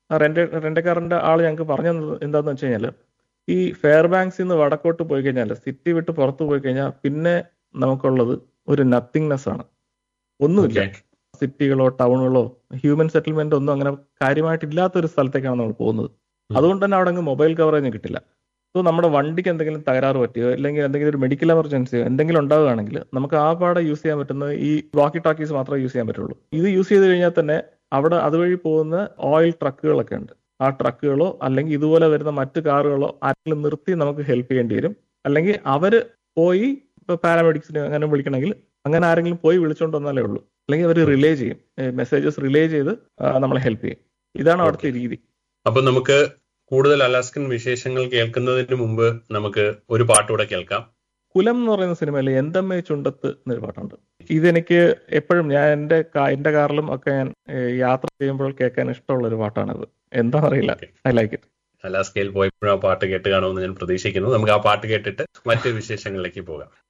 Rent റെന്റക്കാറിന്റെ ആള് ഞങ്ങൾക്ക് പറഞ്ഞു തന്നത് എന്താന്ന് വെച്ച് കഴിഞ്ഞാൽ ഈ ഫെയർ ബാങ്ക്സിൽ നിന്ന് വടക്കോട്ട് പോയി കഴിഞ്ഞാൽ സിറ്റി വിട്ട് പുറത്ത് പോയി കഴിഞ്ഞാൽ പിന്നെ നമുക്കുള്ളത് ഒരു നത്തിങ്നെസ് ആണ് ഒന്നുമില്ല Okay. സിറ്റികളോ ടൗണുകളോ ഹ്യൂമൻ സെറ്റിൽമെന്റ് ഒന്നും അങ്ങനെ കാര്യമായിട്ടില്ലാത്ത ഒരു സ്ഥലത്തേക്കാണ് നമ്മൾ പോകുന്നത് അതുകൊണ്ട് തന്നെ അവിടെ അങ്ങ് മൊബൈൽ കവറേജ് കിട്ടില്ല സോ നമ്മുടെ വണ്ടിക്ക് എന്തെങ്കിലും തകരാറ് പറ്റിയോ അല്ലെങ്കിൽ എന്തെങ്കിലും ഒരു മെഡിക്കൽ എമർജൻസിയോ എന്തെങ്കിലും ഉണ്ടാവുകയാണെങ്കിൽ നമുക്ക് ആ പാടെ യൂസ് ചെയ്യാൻ പറ്റുന്നത് ഈ വാക്കി ടാക്കീസ് മാത്രമേ യൂസ് ചെയ്യാൻ പറ്റുള്ളൂ ഇത് യൂസ് ചെയ്ത് കഴിഞ്ഞാൽ തന്നെ അവിടെ അതുവഴി പോകുന്ന ഓയിൽ ട്രക്കുകളൊക്കെ ഉണ്ട് ആ ട്രക്കുകളോ അല്ലെങ്കിൽ ഇതുപോലെ വരുന്ന മറ്റു കാറുകളോ ആരെങ്കിലും നിർത്തി നമുക്ക് ഹെൽപ്പ് ചെയ്യേണ്ടി വരും അല്ലെങ്കിൽ അവര് പോയി ഇപ്പൊ പാരാമെഡിക്സിന് അങ്ങനെ വിളിക്കണമെങ്കിൽ അങ്ങനെ ആരെങ്കിലും പോയി വിളിച്ചോണ്ട് വന്നാലേ ഉള്ളൂ അല്ലെങ്കിൽ അവർ റിലേ ചെയ്യും മെസ്സേജസ് റിലേ ചെയ്ത് ആ, നമ്മളെ ഹെൽപ്പ് ചെയ്യും ഇതാണ് അവിടുത്തെ രീതി അപ്പൊ നമുക്ക് കൂടുതൽ അലാസ്കൻ വിശേഷങ്ങൾ കേൾക്കുന്നതിന് മുമ്പ് നമുക്ക് ഒരു പാട്ടുകൂടെ കേൾക്കാം കുലം എന്ന് പറയുന്ന സിനിമയിൽ എന്തമ്മേ ചുണ്ടത്ത് എന്നൊരു പാട്ടുണ്ട് ഇതെനിക്ക് എപ്പോഴും ഞാൻ എന്റെ കാ- എന്റെ കാറിലും ഒക്കെ ഞാൻ ഏ, യാത്ര ചെയ്യുമ്പോൾ കേൾക്കാൻ ഇഷ്ടമുള്ള ഒരു പാട്ടാണിത് എന്താ അറിയില്ല Okay. ഐ ലൈക്ക് ഇറ്റ് അലാസ്കയിൽ പോയപ്പോഴും ആ പാട്ട് കേട്ട് കാണുമെന്ന് ഞാൻ പ്രതീക്ഷിക്കുന്നു നമുക്ക് ആ പാട്ട് കേട്ടിട്ട് മറ്റ് വിശേഷങ്ങളിലേക്ക് പോകാം